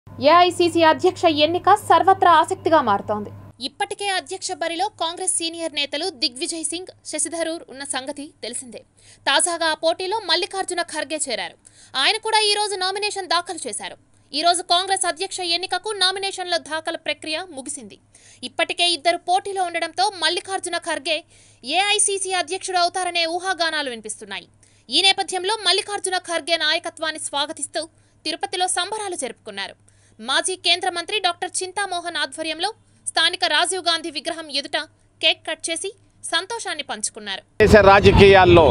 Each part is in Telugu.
ఏఐసీసీ అధ్యక్ష ఎన్నిక సర్వత్రా ఆసక్తిగా మారుతోంది ఇప్పటికే అధ్యక్ష బరిలో కాంగ్రెస్ సీనియర్ నేతలు దిగ్విజయ్ సింగ్ శశిధరూర్ ఉన్న సంగతి తెలిసిందే తాజాగా ఆ పోటీలో మల్లికార్జున ఖర్గే చేరారు ఆయన కూడా ఈ రోజు నామినేషన్ దాఖలు చేశారు ఈ రోజు కాంగ్రెస్ అధ్యక్ష ఎన్నికకు నామినేషన్ల దాఖలు ప్రక్రియ ముగిసింది ఇప్పటికే ఇద్దరు పోటీలో ఉండడంతో మల్లికార్జున ఖర్గే ఏఐసీసీ అధ్యక్షుడు అవుతారనే ఊహాగానాలు వినిపిస్తున్నాయి ఈ నేపథ్యంలో మల్లికార్జున ఖర్గే నాయకత్వాన్ని స్వాగతిస్తూ తిరుపతిలో సంబరాలు జరుపుకున్నారు మాజీ కేంద్ర మంత్రి డాక్టర్ చింతామోహన్ ఆధ్వర్యంలో స్థానిక రాజీవ్ గాంధీ విగ్రహం ఎదుట కేక్ కట్ చేసి సంతోషాన్ని పంచుకున్నారు దేశ రాజకీయాల్లో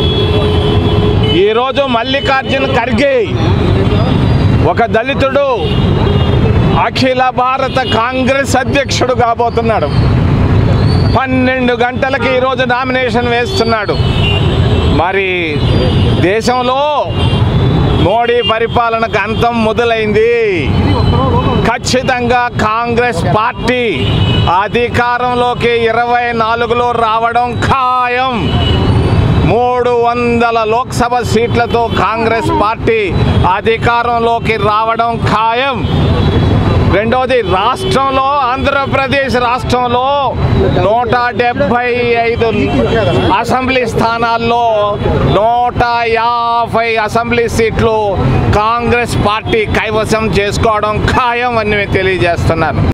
ఈరోజు మల్లికార్జున ఖర్గే ఒక దళితుడు అఖిల భారత కాంగ్రెస్ అధ్యక్షుడు కాబోతున్నాడు పన్నెండు గంటలకి ఈరోజు నామినేషన్ వేస్తున్నాడు మరి దేశంలో మోడీ పరిపాలనకు అంతం మొదలైంది ఖచ్చితంగా కాంగ్రెస్ పార్టీ అధికారంలోకి ఇరవై నాలుగులో రావడం ఖాయం మూడు వందల లోక్సభ సీట్లతో కాంగ్రెస్ పార్టీ అధికారంలోకి రావడం ఖాయం రెండోది రాష్ట్రంలో ఆంధ్రప్రదేశ్ రాష్ట్రంలో నూట డెబ్భై ఐదు అసెంబ్లీ స్థానాల్లో నూట యాభై అసెంబ్లీ సీట్లు కాంగ్రెస్ పార్టీ కైవసం చేసుకోవడం ఖాయం అని తెలియజేస్తున్నారు